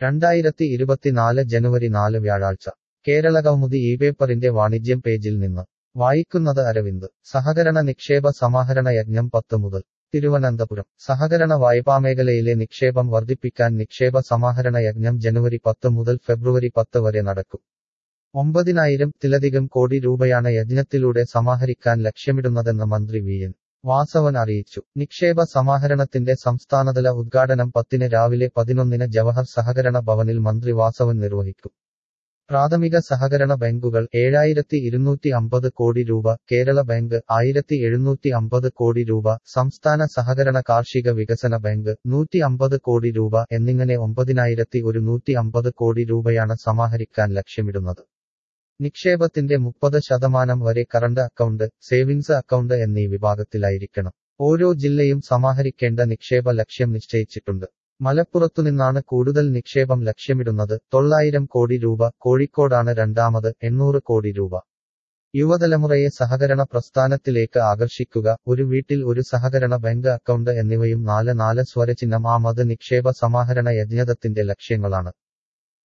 രണ്ടായിരത്തി ഇരുപത്തിനാല് ജനുവരി നാല് വ്യാഴാഴ്ച കേരള കൗമുദി ഈ പേപ്പറിന്റെ വാണിജ്യം പേജിൽ നിന്ന് വായിക്കുന്നത് അരവിന്ദ് സഹകരണ നിക്ഷേപ സമാഹരണ യജ്ഞം പത്ത് മുതൽ തിരുവനന്തപുരം സഹകരണ വായ്പാമേഖലയിലെ നിക്ഷേപം വർദ്ധിപ്പിക്കാൻ നിക്ഷേപ സമാഹരണ യജ്ഞം ജനുവരി പത്ത് മുതൽ ഫെബ്രുവരി പത്ത് വരെ നടക്കും ഒമ്പതിനായിരം ത്തിലധികം കോടി രൂപയാണ് യജ്ഞത്തിലൂടെ സമാഹരിക്കാൻ ലക്ഷ്യമിടുന്നതെന്ന് മന്ത്രി വി എൻ വാസവൻ അറിയിച്ചു നിക്ഷേപ സമാഹരണത്തിന്റെ സംസ്ഥാനതല ഉദ്ഘാടനം പത്തിന് രാവിലെ പതിനൊന്നിന് ജവഹർ സഹകരണ ഭവനിൽ മന്ത്രി വാസവൻ നിർവഹിക്കും പ്രാഥമിക സഹകരണ ബാങ്കുകൾ ഏഴായിരത്തി ഇരുന്നൂറ്റി അമ്പത് കോടി രൂപ കേരള ബാങ്ക് ആയിരത്തി എഴുന്നൂറ്റി അമ്പത് കോടി രൂപ സംസ്ഥാന സഹകരണ കാർഷിക വികസന ബാങ്ക് നൂറ്റി അമ്പത് കോടി രൂപ എന്നിങ്ങനെ ഒമ്പതിനായിരത്തി ഒരു നൂറ്റി അമ്പത് കോടി രൂപയാണ് സമാഹരിക്കാൻ ലക്ഷ്യമിടുന്നത് നിക്ഷേപത്തിന്റെ മുപ്പത് ശതമാനം വരെ കറണ്ട് അക്കൗണ്ട് സേവിങ്സ് അക്കൗണ്ട് എന്നീ വിഭാഗത്തിലായിരിക്കണം ഓരോ ജില്ലയും സമാഹരിക്കേണ്ട നിക്ഷേപ ലക്ഷ്യം നിശ്ചയിച്ചിട്ടുണ്ട് മലപ്പുറത്തുനിന്നാണ് കൂടുതൽ നിക്ഷേപം ലക്ഷ്യമിടുന്നത് തൊള്ളായിരം കോടി രൂപ കോഴിക്കോടാണ് രണ്ടാമത് എണ്ണൂറ് കോടി രൂപ യുവതലമുറയെ സഹകരണ പ്രസ്ഥാനത്തിലേക്ക് ആകർഷിക്കുക ഒരു വീട്ടിൽ ഒരു സഹകരണ ബാങ്ക് അക്കൗണ്ട് എന്നിവയും നാല് നാല് സ്വരചിഹ്നം ആമത് നിക്ഷേപ സമാഹരണ യജ്ഞത്തിന്റെ ലക്ഷ്യങ്ങളാണ്